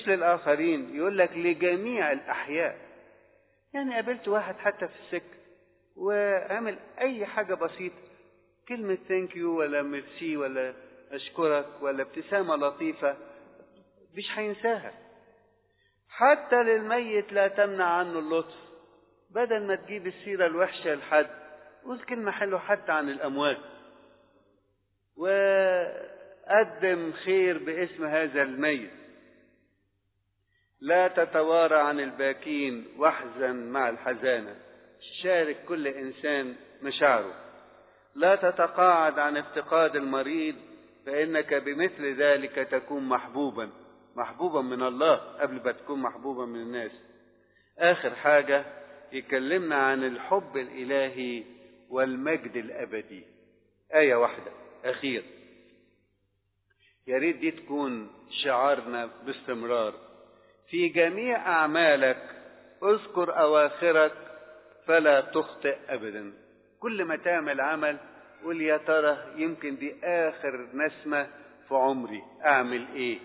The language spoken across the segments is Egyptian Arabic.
مش للآخرين يقول لك لجميع الأحياء يعني قابلت واحد حتى في السكة وعمل أي حاجة بسيطة كلمة ثانك يو ولا ميرسي ولا أشكرك ولا ابتسامة لطيفة مش هينساها حتى للميت لا تمنع عنه اللطف بدل ما تجيب السيرة الوحشة لحد قول كلمة حلوة حتى عن الأموات وقدم خير باسم هذا الميت لا تتوارى عن الباكين واحزن مع الحزانة شارك كل إنسان مشاعره لا تتقاعد عن افتقاد المريض فإنك بمثل ذلك تكون محبوبا محبوبا من الله قبل ما تكون محبوبا من الناس آخر حاجة يكلمنا عن الحب الإلهي والمجد الأبدي آية واحدة أخير يا ريت دي تكون شعارنا باستمرار في جميع أعمالك اذكر أواخرك فلا تخطئ أبدا كل ما تعمل عمل قول يا ترى يمكن دي آخر نسمة في عمري أعمل إيه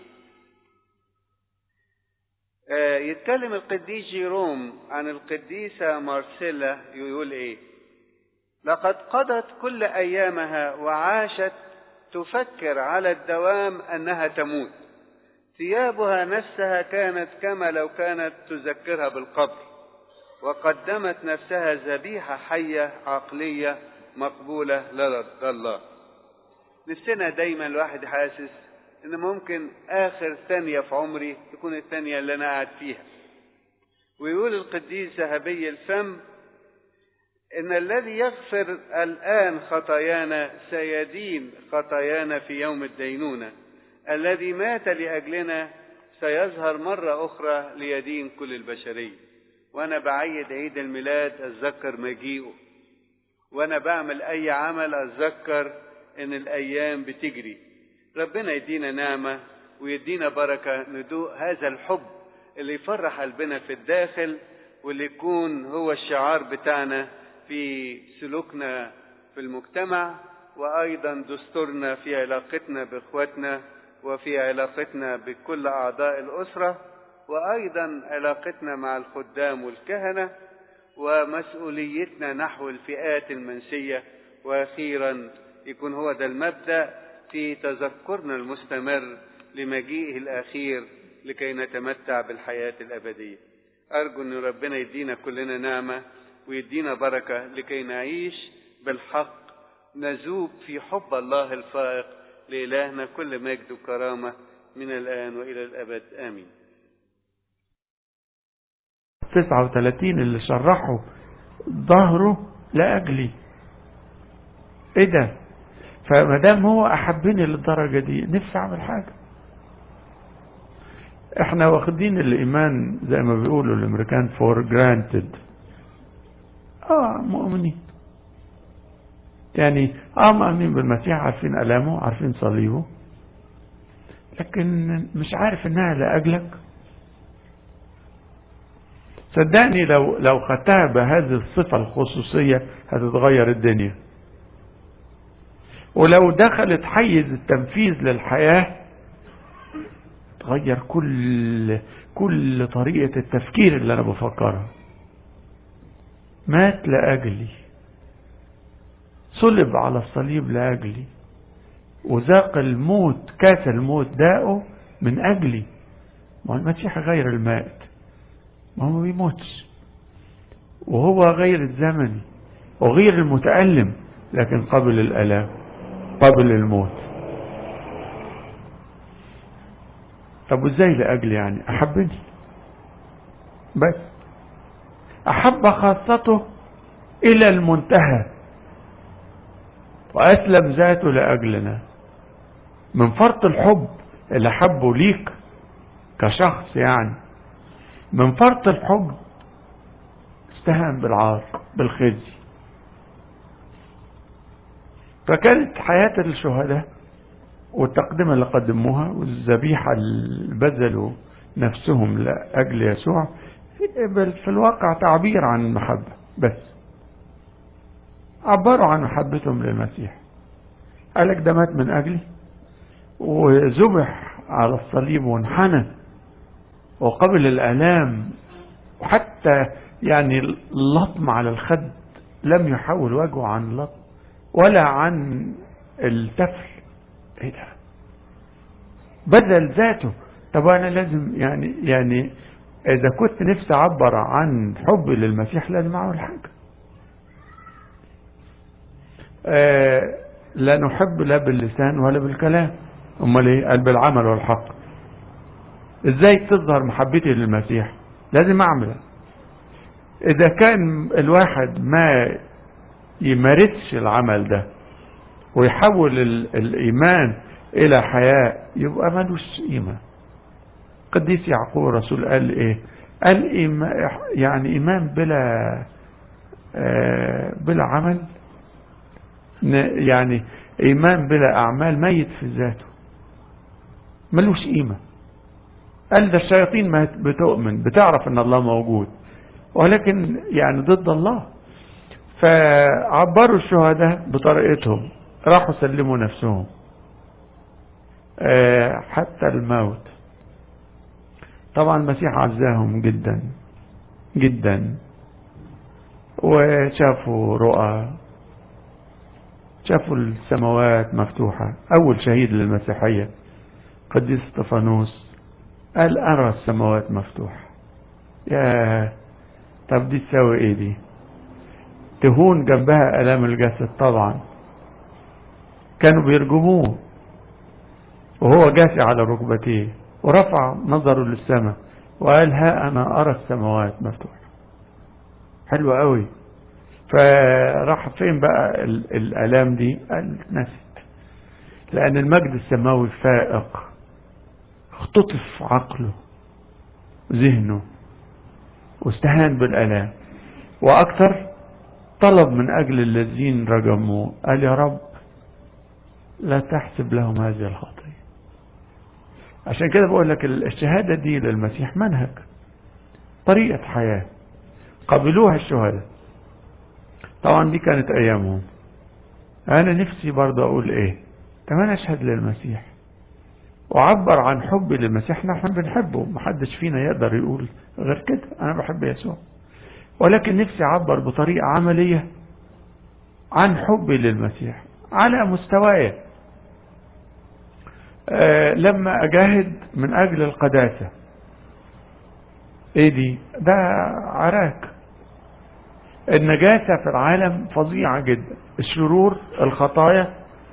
آه يتكلم القديس جيروم عن القديسة مارسيلا يقول إيه لقد قضت كل أيامها وعاشت تفكر على الدوام أنها تموت ثيابها نفسها كانت كما لو كانت تذكرها بالقبر وقدمت نفسها ذبيحة حية عقلية مقبولة لدى الله نفسنا دايما الواحد حاسس ان ممكن اخر ثانية في عمري تكون الثانية اللي انا قاعد فيها ويقول القديس ذهبي الفم ان الذي يغفر الان خطايانا سيدين خطايانا في يوم الدينونة الذي مات لاجلنا سيظهر مرة اخرى ليدين كل البشرية وانا بعيد عيد الميلاد اتذكر مجيئه وانا بعمل اي عمل اتذكر ان الايام بتجري ربنا يدينا نعمه ويدينا بركه ندوق هذا الحب اللي يفرح قلبنا في الداخل واللي يكون هو الشعار بتاعنا في سلوكنا في المجتمع وايضا دستورنا في علاقتنا باخواتنا وفي علاقتنا بكل اعضاء الاسره وايضا علاقتنا مع الخدام والكهنه ومسؤوليتنا نحو الفئات المنسيه واخيرا يكون هو ده المبدا في تذكرنا المستمر لمجيئه الاخير لكي نتمتع بالحياه الابديه ارجو ان ربنا يدينا كلنا نعمه ويدينا بركه لكي نعيش بالحق نذوب في حب الله الفائق لالهنا كل مجد وكرامه من الان والى الابد امين 39 اللي شرحوا ظهره لأجلي ايه ده فما دام هو احبني للدرجه دي نفسي اعمل حاجه احنا واخدين الايمان زي ما بيقولوا الامريكان فور جرانتد اه مؤمنين يعني اه مؤمنين بالمسيح عارفين الامه عارفين صليبه لكن مش عارف انها لاجلك صدقني لو لو خدتها بهذه الصفة الخصوصية هتتغير الدنيا ولو دخلت حيز التنفيذ للحياة تغير كل كل طريقة التفكير اللي أنا بفكرها مات لأجلي صلب على الصليب لأجلي وذاق الموت كاس الموت داءه من أجلي ما هو المسيح غير المائت ما هو ما بيموتش وهو غير الزمني وغير المتألم لكن قبل الآلام قبل الموت طب وازاي لأجل يعني أحبني بس أحب خاصته إلى المنتهى وأسلم ذاته لأجلنا من فرط الحب اللي حبه ليك كشخص يعني من فرط الحب استهان بالعار بالخزي فكانت حياة الشهداء والتقدمة اللي قدموها والذبيحة اللي بذلوا نفسهم لأجل يسوع في الواقع تعبير عن المحبة بس عبروا عن محبتهم للمسيح قالك ده مات من أجلي وذبح على الصليب وانحنى وقبل الآلام وحتى يعني اللطم على الخد لم يحول وجهه عن اللطم ولا عن التفل ايه ده بدل ذاته طب انا لازم يعني يعني اذا كنت نفسي اعبر عن حبي للمسيح لازم اعمل حاجه آه لا نحب لا باللسان ولا بالكلام امال ايه قال بالعمل والحق ازاي تظهر محبتي للمسيح لازم اعمل اذا كان الواحد ما يمارسش العمل ده ويحول الايمان الى حياة يبقى ملوش قيمة قديس يعقوب الرسول قال ايه قال إيمان يعني ايمان بلا آه بلا عمل يعني ايمان بلا اعمال ميت في ذاته ملوش قيمة قال ده الشياطين ما بتؤمن بتعرف ان الله موجود ولكن يعني ضد الله فعبروا الشهداء بطريقتهم راحوا سلموا نفسهم حتى الموت طبعا المسيح عزاهم جدا جدا وشافوا رؤى شافوا السماوات مفتوحة أول شهيد للمسيحية قديس استفانوس قال أرى السماوات مفتوحة يا طب دي تساوي ايه دي تهون جنبها ألام الجسد طبعا كانوا بيرجموه وهو جاسي على ركبتيه ورفع نظره للسماء وقال ها أنا أرى السماوات مفتوحة حلوة قوي فراح فين بقى الآلام دي قال نست لأن المجد السماوي فائق اختطف عقله ذهنه واستهان بالآلام وأكثر طلب من أجل الذين رجموه قال يا رب لا تحسب لهم هذه الخطية عشان كده بقول لك الشهادة دي للمسيح منهج طريقة حياة قبلوها الشهداء طبعا دي كانت أيامهم أنا نفسي برضه أقول إيه طب أنا أشهد للمسيح وعبر عن حبي للمسيح نحن بنحبه محدش فينا يقدر يقول غير كده أنا بحب يسوع ولكن نفسي أعبر بطريقة عملية عن حبي للمسيح على مستواي أه لما أجاهد من أجل القداسة إيه دي ده عراك النجاسة في العالم فظيعة جدا الشرور الخطايا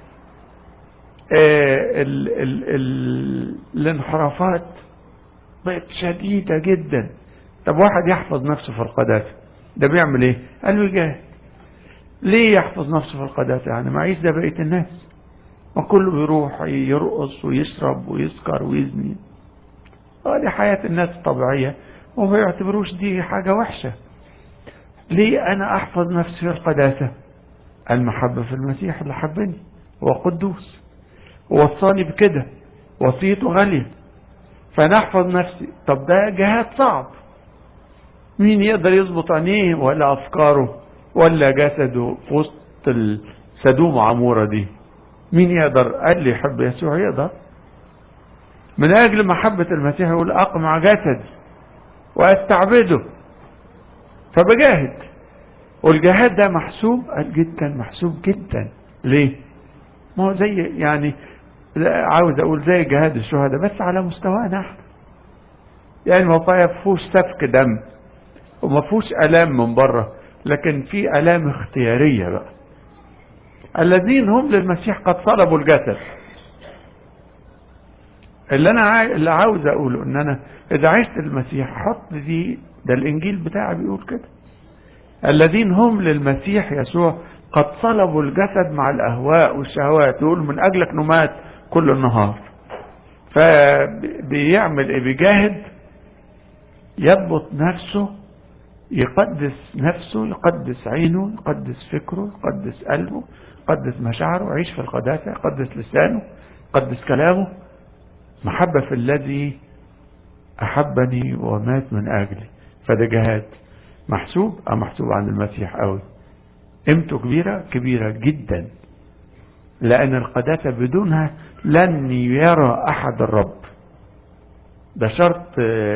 آه ال ال ال الانحرافات بقت شديدة جدا طب واحد يحفظ نفسه في القداسة ده بيعمل ايه قال له يجاهد ليه يحفظ نفسه في القداسة يعني ما عايز ده بقية الناس وكله بيروح يرقص ويشرب ويسكر ويزني دي حياة الناس الطبيعية وما يعتبروش دي حاجة وحشة ليه انا احفظ نفسي في القداسة المحبة في المسيح اللي حبني هو قدوس ووصاني بكده وصيته غالية فانا احفظ نفسي طب ده جهاد صعب مين يقدر يظبط عينيه ولا افكاره ولا جسده في وسط السدوم عمورة دي مين يقدر قال لي يحب يسوع يقدر من اجل محبة المسيح يقول اقمع جسدي واستعبده فبجاهد والجهاد ده محسوب جدا محسوب جدا ليه ما هو زي يعني عاوز اقول زي جهاد الشهداء بس على مستوانا احنا يعني ما فيهوش سفك دم وما فيهوش الام من بره لكن في الام اختياريه بقى الذين هم للمسيح قد صلبوا الجسد اللي انا عاي... اللي عاوز اقوله ان انا اذا عشت المسيح حط دي ده الانجيل بتاعي بيقول كده الذين هم للمسيح يسوع قد صلبوا الجسد مع الاهواء والشهوات يقول من اجلك نمات كل النهار فبيعمل ايه بيجاهد يضبط نفسه يقدس نفسه يقدس عينه يقدس فكره يقدس قلبه يقدس مشاعره يعيش في القداسة يقدس لسانه يقدس كلامه محبة في الذي أحبني ومات من أجلي فده جهاد محسوب أو محسوب عند المسيح قوي قيمته كبيرة كبيرة جدا لأن القداسة بدونها لن يرى أحد الرب ده شرط